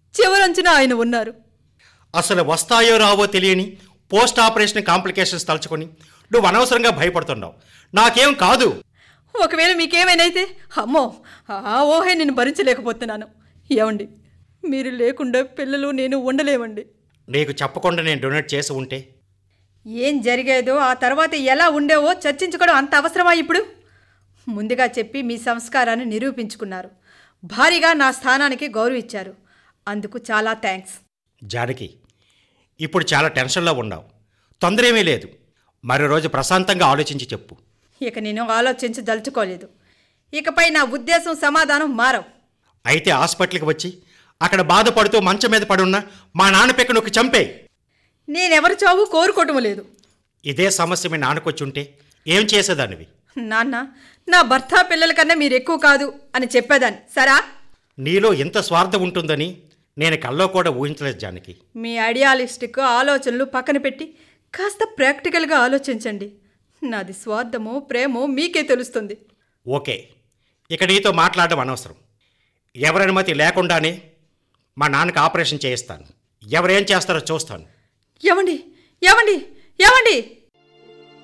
చివరంచున ఆయన ఉన్నారు అసలు వస్తాయో రావో తెలియని పోస్ట్ ఆపరేషన్ కాంప్లికేషన్స్ తలుచుకొని నువ్వు అనవసరంగా భయపడుతున్నావు నాకేం కాదు ఒకవేళ మీకేమైనైతే అమ్మో ఆ ఊహే నేను భరించలేకపోతున్నాను ఏమండి మీరు లేకుండా పిల్లలు నేను ఉండలేమండి నీకు చెప్పకుండా నేను డొనేట్ చేసి ఉంటే ఏం జరిగేదో ఆ తర్వాత ఎలా ఉండేవో చర్చించుకోవడం అంత అవసరమా ఇప్పుడు ముందుగా చెప్పి మీ సంస్కారాన్ని నిరూపించుకున్నారు భారీగా నా స్థానానికి గౌరవ ఇచ్చారు అందుకు చాలా థ్యాంక్స్ జానకి ఇప్పుడు చాలా టెన్షన్లో ఉన్నావు తొందర ఏమీ లేదు మరో రోజు ప్రశాంతంగా ఆలోచించి చెప్పు ఇక నేను ఆలోచించదలుచుకోలేదు ఇకపై నా ఉద్దేశం సమాధానం మారవు అయితే హాస్పిటల్కి వచ్చి అక్కడ బాధపడుతూ మంచం మీద పడున్న మా నాన్న పెక్క నొక్కి చంపే నేనెవరి చావు కోరుకోవటం లేదు ఇదే సమస్య మీ నాన్నకొచ్చి ఉంటే ఏం చేసేదానివి నాన్న నా భర్త పిల్లల కన్నా మీరు ఎక్కువ కాదు అని చెప్పేదాన్ని సరా నీలో ఎంత స్వార్థం ఉంటుందని నేను కల్లో కూడా ఊహించలేదు జానకి మీ ఐడియాలిస్టిక్ ఆలోచనలు పక్కన పెట్టి కాస్త ప్రాక్టికల్గా ఆలోచించండి నాది స్వార్థమో ప్రేమో మీకే తెలుస్తుంది ఓకే ఇక నీతో మాట్లాడడం అనవసరం ఎవరి అనుమతి లేకుండానే మా నాన్నకి ఆపరేషన్ చేయిస్తాను ఎవరేం చేస్తారో చూస్తాను ఏమండి ఏమండి ఏమండి